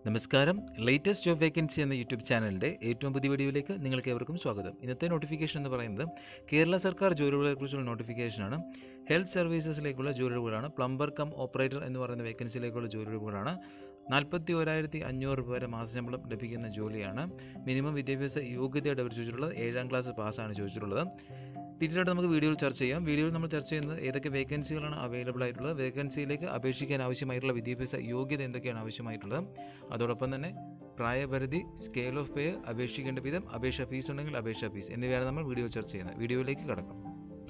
നമസ്കാരം latest job vacancy എന്ന YouTube ചാനലിൻ്റെ ഏറ്റവും പുതിയ വീഡിയോയിലേക്ക് നിങ്ങൾക്ക് ഏവർക്കും സ്വാഗതം ഇന്നത്തെ നോട്ടിഫിക്കേഷൻ എന്ന് പറയുന്നത് കേരള സർക്കാർ ജോലികളെക്കുറിച്ചുള്ള നോട്ടിഫിക്കേഷനാണ് ഹെൽത്ത് സർവീസസിലേക്കുള്ള ജോലികളാണ് പ്ലംബർ കം ഓപ്പറേറ്റർ എന്ന് പറയുന്ന വേക്കൻസിയിലേക്കുള്ള ജോലികളാണ് നാൽപ്പത്തി ഒരായിരത്തി അഞ്ഞൂറ് രൂപ വരെ മാസശമ്പളം ലഭിക്കുന്ന ജോലിയാണ് മിനിമം വിദ്യാഭ്യാസ യോഗ്യതയായിട്ട് അവർ ചോദിച്ചിട്ടുള്ളത് ഏഴാം ക്ലാസ് പാസ്സാണ് ചോദിച്ചിട്ടുള്ളത് ഡീറ്റെയിൽ ആയിട്ട് നമുക്ക് വീഡിയോയിൽ ചർച്ച ചെയ്യാം വീഡിയോയിൽ നമ്മൾ ചർച്ച ചെയ്യുന്നത് ഏതൊക്കെ വേക്കൻസികളാണ് അവൈലബിൾ ആയിട്ടുള്ളത് വേക്കൻസിയിലേക്ക് അപേക്ഷിക്കാൻ ആവശ്യമായിട്ടുള്ള വിദ്യാഭ്യാസ യോഗ്യത എന്തൊക്കെയാണ് ആവശ്യമായിട്ടുള്ളത് അതോടൊപ്പം തന്നെ പ്രായപരിധി സ്കെയിൽ ഓഫ് പേ അപേക്ഷിക്കേണ്ട വിധം അപേക്ഷ ഫീസ് ഉണ്ടെങ്കിൽ അപേക്ഷ ഫീസ് എന്നിവയാണ് നമ്മൾ വീഡിയോ ചർച്ച ചെയ്യുന്നത് വീഡിയോയിലേക്ക് കടക്കാം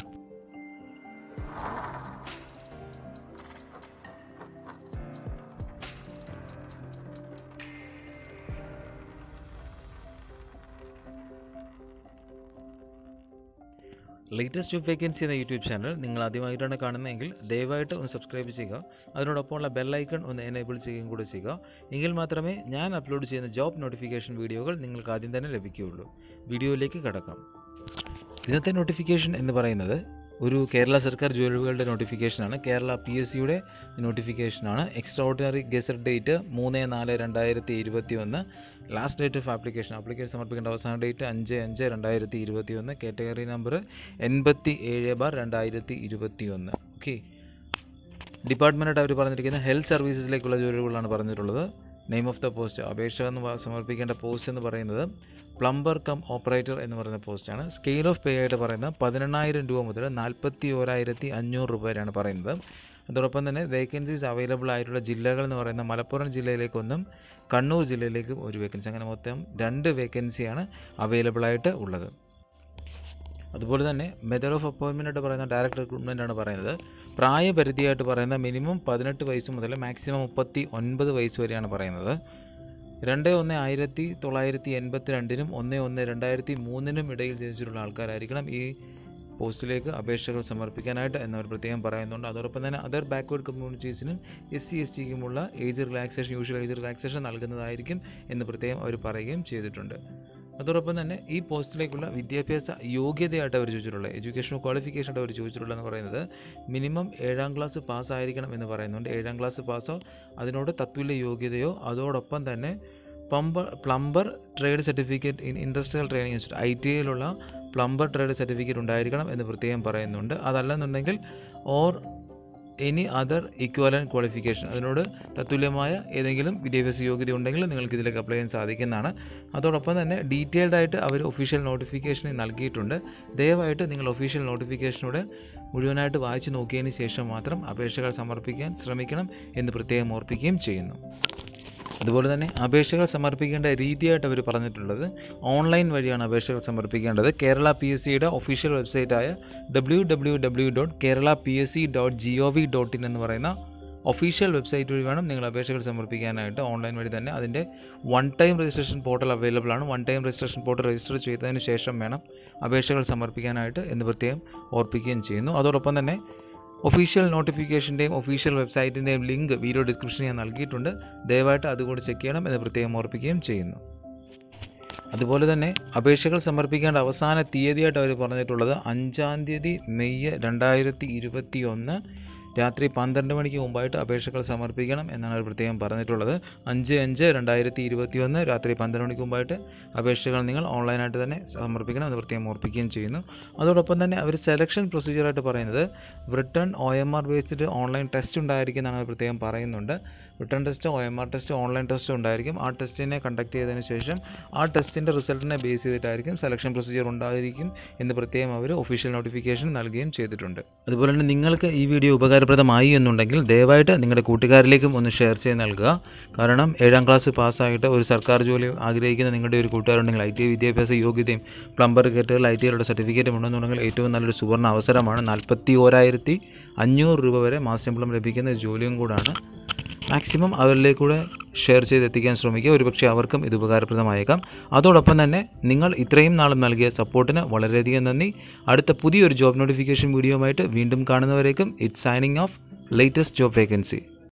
ലേറ്റസ്റ്റ് ജോബ് വേക്കൻസി എന്ന യൂട്യൂബ് ചാനൽ നിങ്ങൾ ആദ്യമായിട്ടാണ് കാണുന്നതെങ്കിൽ ദയവായിട്ട് ഒന്ന് സബ്സ്ക്രൈബ് ചെയ്യുക അതിനോടൊപ്പമുള്ള ബെൽ ഐക്കൺ ഒന്ന് എനേബിൾ ചെയ്യുകയും കൂടെ ചെയ്യുക എങ്കിൽ മാത്രമേ ഞാൻ അപ്ലോഡ് ചെയ്യുന്ന ജോബ് നോട്ടിഫിക്കേഷൻ വീഡിയോകൾ നിങ്ങൾക്ക് ആദ്യം തന്നെ ലഭിക്കുകയുള്ളൂ വീഡിയോയിലേക്ക് കടക്കാം ഇന്നത്തെ നോട്ടിഫിക്കേഷൻ എന്ന് പറയുന്നത് ഒരു കേരള സർക്കാർ ജോലികളുടെ നോട്ടിഫിക്കേഷനാണ് കേരള പി എസ് സിയുടെ നോട്ടിഫിക്കേഷനാണ് എക്സ്ട്രാ ഓർഡിനറി ഗസറ്റ് ഡേറ്റ് മൂന്ന് നാല് രണ്ടായിരത്തി ഇരുപത്തി ഒന്ന് last date of application application സമർപ്പിക്കേണ്ട അവസാന ഡേറ്റ് അഞ്ച് അഞ്ച് രണ്ടായിരത്തി ഇരുപത്തി ഒന്ന് കാറ്റഗറി നമ്പർ എൺപത്തി ഏഴ് ബാർ രണ്ടായിരത്തി ഇരുപത്തി ഒന്ന് ഓക്കെ ഡിപ്പാർട്ട്മെൻറ്റായിട്ട് അവർ പറഞ്ഞിരിക്കുന്നത് ഹെൽത്ത് സർവീസസിലേക്കുള്ള ജോലികളാണ് പറഞ്ഞിട്ടുള്ളത് നെയിം ഓഫ് ദ പോസ്റ്റ് അപേക്ഷ എന്ന് പ- സമർപ്പിക്കേണ്ട പോസ്റ്റ് എന്ന് പറയുന്നത് പ്ലംബർ കം ഓപ്പറേറ്റർ എന്ന് പറയുന്ന പോസ്റ്റാണ് സ്കെയിൽ ഓഫ് പേ ആയിട്ട് പറയുന്നത് പതിനെണ്ണായിരം രൂപ മുതൽ നാൽപ്പത്തി ഓരായിരത്തി അഞ്ഞൂറ് രൂപ വരെയാണ് പറയുന്നത് അതോടൊപ്പം തന്നെ വേക്കൻസീസ് അവൈലബിൾ ആയിട്ടുള്ള ജില്ലകൾ എന്ന് പറയുന്ന മലപ്പുറം ജില്ലയിലേക്കൊന്നും കണ്ണൂർ ജില്ലയിലേക്കും ഒരു വേക്കൻസി അങ്ങനെ മൊത്തം രണ്ട് വേക്കൻസിയാണ് അവൈലബിൾ ആയിട്ട് ഉള്ളത് അതുപോലെ തന്നെ മെത്തേഡ് ഓഫ് അപ്പോയിൻമെൻ്റ് ആയിട്ട് പറയുന്ന ഡയറക്റ്റ് റിക്രൂട്ട്മെൻ്റ് ആണ് പറയുന്നത് പ്രായപരിധിയായിട്ട് പറയുന്ന മിനിമം പതിനെട്ട് വയസ്സ് മുതൽ മാക്സിമം മുപ്പത്തി ഒൻപത് വയസ്സ് വരെയാണ് പറയുന്നത് രണ്ട് ഒന്ന് ആയിരത്തി തൊള്ളായിരത്തി എൺപത്തി രണ്ടിനും ഒന്ന് ഒന്ന് രണ്ടായിരത്തി മൂന്നിനും ഇടയിൽ ജനിച്ചിട്ടുള്ള ആൾക്കാരായിരിക്കണം ഈ പോസ്റ്റിലേക്ക് അപേക്ഷകൾ സമർപ്പിക്കാനായിട്ട് എന്നവർ പ്രത്യേകം പറയുന്നുണ്ട് അതോടൊപ്പം തന്നെ അതർ ബാക്ക്വേർഡ് കമ്മ്യൂണിറ്റീസിനും എസ് സി എസ് ടിക്കുമുള്ള age relaxation usual age relaxation നൽകുന്നതായിരിക്കും എന്ന് പ്രത്യേകം അവർ പറയുകയും ചെയ്തിട്ടുണ്ട് അതോടൊപ്പം തന്നെ ഈ പോസ്റ്റിലേക്കുള്ള വിദ്യാഭ്യാസ യോഗ്യതയായിട്ട് അവർ ചോദിച്ചിട്ടുള്ളത് എഡ്യൂക്കേഷണൽ ക്വാളിഫിക്കേഷൻ ആയിട്ട് അവർ ചോദിച്ചിട്ടുള്ളത് എന്ന് പറയുന്നത് മിനിമം ഏഴാം ക്ലാസ് പാസ്സായിരിക്കണം എന്ന് പറയുന്നുണ്ട് ഏഴാം ക്ലാസ് പാസ്സോ അതിനോട് തത്തുല്യ യോഗ്യതയോ അതോടൊപ്പം തന്നെ പമ്പർ plumber trade certificate in industrial training institute I T ഐയിലുള്ള പ്ലംബർ ട്രേഡ് സർട്ടിഫിക്കറ്റ് ഉണ്ടായിരിക്കണം എന്ന് പ്രത്യേകം പറയുന്നുണ്ട് അതല്ലെന്നുണ്ടെങ്കിൽ or any other equivalent qualification അതിനോട് തത്തുല്യമായ ഏതെങ്കിലും വിദ്യാഭ്യാസ യോഗ്യത ഉണ്ടെങ്കിൽ നിങ്ങൾക്ക് ഇതിലേക്ക് അപ്ലൈ ചെയ്യാൻ സാധിക്കുന്നതാണ് അതോടൊപ്പം തന്നെ ഡീറ്റെയിൽഡ് ആയിട്ട് അവർ ഒഫീഷ്യൽ നോട്ടിഫിക്കേഷൻ നൽകിയിട്ടുണ്ട് ദയവായിട്ട് നിങ്ങൾ ഒഫീഷ്യൽ നോട്ടിഫിക്കേഷനോട് മുഴുവനായിട്ട് വായിച്ചു നോക്കിയതിന് ശേഷം മാത്രം അപേക്ഷകൾ സമർപ്പിക്കാൻ ശ്രമിക്കണം എന്ന് പ്രത്യേകം ഓർപ്പിക്കുകയും ചെയ്യുന്നു അതുപോലെ തന്നെ അപേക്ഷകൾ സമർപ്പിക്കേണ്ട രീതിയായിട്ട് അവർ പറഞ്ഞിട്ടുള്ളത് ഓൺലൈൻ വഴിയാണ് അപേക്ഷകൾ സമർപ്പിക്കേണ്ടത് കേരള പി എസ് സിയുടെ ഒഫീഷ്യൽ വെബ്സൈറ്റായ W W W dot Kerala P S C dot G O V dot in എന്ന് പറയുന്ന ഒഫീഷ്യൽ വെബ്സൈറ്റ് വഴി വേണം നിങ്ങൾ അപേക്ഷകൾ സമർപ്പിക്കാനായിട്ട് ഓൺലൈൻ വഴി തന്നെ അതിൻ്റെ one time registration portal available ആണ് one time registration portal register ചെയ്തതിന് ശേഷം വേണം അപേക്ഷകൾ സമർപ്പിക്കാനായിട്ട് എന്ന് പ്രത്യേകം ഓർപ്പിക്കുകയും ചെയ്യുന്നു അതോടൊപ്പം തന്നെ ഒഫീഷ്യൽ നോട്ടിഫിക്കേഷൻ്റെയും ഒഫീഷ്യൽ വെബ്സൈറ്റിൻ്റെയും ലിങ്ക് വീഡിയോ ഡിസ്ക്രിപ്ഷനിൽ ഞാൻ നൽകിയിട്ടുണ്ട് ദയവായിട്ട് അതുകൂടി ചെക്ക് ചെയ്യണം എന്ന് പ്രത്യേകം ഓർപ്പിക്കുകയും ചെയ്യുന്നു അതുപോലെ തന്നെ അപേക്ഷകൾ സമർപ്പിക്കേണ്ട അവസാന തീയതിയായിട്ട് അവർ പറഞ്ഞിട്ടുള്ളത് അഞ്ചാം തീയതി മെയ് രണ്ടായിരത്തി ഇരുപത്തി ഒന്ന് രാത്രി പന്ത്രണ്ട് മണിക്ക് മുമ്പായിട്ട് അപേക്ഷകൾ സമർപ്പിക്കണം എന്നാണ് അവർ പ്രത്യേകം പറഞ്ഞിട്ടുള്ളത് അഞ്ച് അഞ്ച് രണ്ടായിരത്തി ഇരുപത്തി ഒന്ന് രാത്രി പന്ത്രണ്ട് മണിക്ക് മുമ്പായിട്ട് അപേക്ഷകൾ നിങ്ങൾ ഓൺലൈനായിട്ട് തന്നെ സമർപ്പിക്കണം എന്ന് പ്രത്യേകം ഓർപ്പിക്കുകയും ചെയ്യുന്നു അതോടൊപ്പം തന്നെ അവർ സെലക്ഷൻ പ്രൊസീജിയറായിട്ട് പറയുന്നത് written O M R based online test ഉണ്ടായിരിക്കും എന്നാണ് അവർ പ്രത്യേകം പറയുന്നുണ്ട് written test O M R test online test ഉണ്ടായിരിക്കും ആ ടെസ്റ്റിനെ കണ്ടക്ട് ചെയ്തതിന് ശേഷം ആ ടെസ്റ്റിൻ്റെ റിസൾട്ടിനെ ബേസ് ചെയ്തിട്ടായിരിക്കും സെലക്ഷൻ പ്രൊസീജിയർ ഉണ്ടായിരിക്കും എന്ന് പ്രത്യേകം അവർ ഒഫീഷ്യൽ നോട്ടിഫിക്കേഷൻ നൽകുകയും ചെയ്തിട്ടുണ്ട് അതുപോലെ തന്നെ നിങ്ങൾക്ക് ഈ വീഡിയോ ഉപകാരപ്രദമായി എന്നുണ്ടെങ്കിൽ ദയവായിട്ട് നിങ്ങളുടെ കൂട്ടുകാരിലേക്കും ഒന്ന് ഷെയർ ചെയ്ത് നൽകുക കാരണം ഏഴാം ക്ലാസ് പാസ്സായിട്ട് ഒരു സർക്കാർ ജോലി ആഗ്രഹിക്കുന്ന നിങ്ങളുടെ ഒരു കൂട്ടുകാരുണ്ടെങ്കിൽ ഐ ടി വിദ്യാഭ്യാസ യോഗ്യതയും പ്ലംബർ കേട്ടുകൾ ഐ ടിയിലുള്ള സർട്ടിഫിക്കറ്റും ഉണ്ടെന്നുണ്ടെങ്കിൽ ഏറ്റവും നല്ലൊരു സുവർണ്ണ അവസരമാണ് നാൽപ്പത്തി ഓരായിരത്തി അഞ്ഞൂറ് രൂപ വരെ മാസശമ്പളം ലഭിക്കുന്ന ഒരു ജോലിയും കൂടാണ് മാക്സിമം അവരിലേക്കൂടെ ഷെയർ ചെയ്തെത്തിക്കാൻ ശ്രമിക്കുക ഒരുപക്ഷെ അവർക്കും ഇത് ഉപകാരപ്രദമായേക്കാം അതോടൊപ്പം തന്നെ നിങ്ങൾ ഇത്രയും നാളും നൽകിയ സപ്പോർട്ടിന് വളരെയധികം നന്ദി അടുത്ത പുതിയൊരു ജോബ് നോട്ടിഫിക്കേഷൻ വീഡിയോയുമായിട്ട് വീണ്ടും കാണുന്നവരേക്കും it signing off latest job vacancy